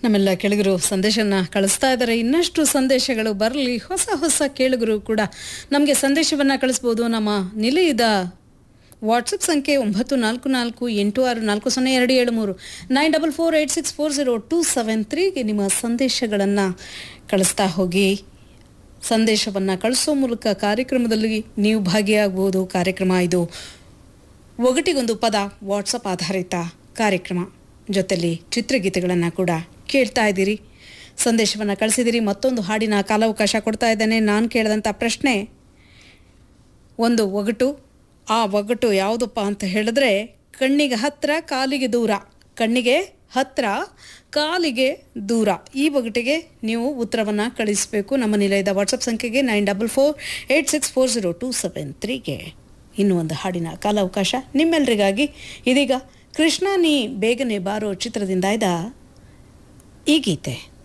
ನಮ್ಮೆಲ್ಲ ಕೆಳಗರು ಸಂದೇಶನ ಕಳಿಸ್ತಾ ಇದ್ದಾರೆ ಇನ್ನಷ್ಟು ಸಂದೇಶಗಳು ಬರಲಿ ಹೊಸ ಹೊಸ ಕೇಳುಗರು ಕೂಡ ನಮಗೆ ಸಂದೇಶವನ್ನು ಕಳಿಸ್ಬೋದು ನಮ್ಮ ನಿಲಯದ ವಾಟ್ಸಪ್ ಸಂಖ್ಯೆ ಒಂಬತ್ತು ನಾಲ್ಕು ನಾಲ್ಕು ಎಂಟು ಆರು ನಾಲ್ಕು ಸೊನ್ನೆ ಎರಡು ಏಳು ಮೂರು nine double four eight six four zero two seven ತ್ರೀಗೆ ನಿಮ್ಮ ಸಂದೇಶಗಳನ್ನು ಕಳಿಸ್ತಾ ಹೋಗಿ ಸಂದೇಶವನ್ನು ಕಳಿಸೋ ಮೂಲಕ ಕಾರ್ಯಕ್ರಮದಲ್ಲಿ ನೀವು ಭಾಗಿಯಾಗಬಹುದು ಕಾರ್ಯಕ್ರಮ ಇದು ಒಗಟಿಗೊಂದು ಪದ ವಾಟ್ಸಪ್ ಆಧಾರಿತ ಕಾರ್ಯಕ್ರಮ ಜೊತೆಲಿ ಚಿತ್ರಗೀತೆಗಳನ್ನು ಕೂಡ ಕೇಳ್ತಾ ಇದ್ದೀರಿ ಸಂದೇಶವನ್ನು ಕಳಿಸಿದಿರಿ ಮತ್ತೊಂದು ಹಾಡಿನ ಕಾಲಾವಕಾಶ ಕೊಡ್ತಾ ಇದ್ದೇನೆ ನಾನು ಕೇಳಿದಂಥ ಪ್ರಶ್ನೆ ಒಂದು ಒಗಟು ಆ ಒಗಟು ಯಾವುದಪ್ಪ ಅಂತ ಹೇಳಿದ್ರೆ ಕಣ್ಣಿಗೆ ಹತ್ರ ಕಾಲಿಗೆ ದೂರ ಕಣ್ಣಿಗೆ ಹತ್ರ ಕಾಲಿಗೆ ದೂರ ಈ ಒಗಟಿಗೆ ನೀವು ಉತ್ತರವನ್ನು ಕಳಿಸಬೇಕು ನಮ್ಮ ನಿಲಯದ ವಾಟ್ಸಪ್ ಸಂಖ್ಯೆಗೆ nine double four eight six four zero two seven ತ್ರೀಗೆ ಇನ್ನೂ ಒಂದು ಹಾಡಿನ ಕಾಲಾವಕಾಶ ನಿಮ್ಮೆಲ್ಲರಿಗಾಗಿ ಇದೀಗ ಕೃಷ್ಣ ನೀ ಬೇಗನೆ ಬಾರೋ ಚಿತ್ರದಿಂದ ಇದ್ದ ಈ ಗೀತೆ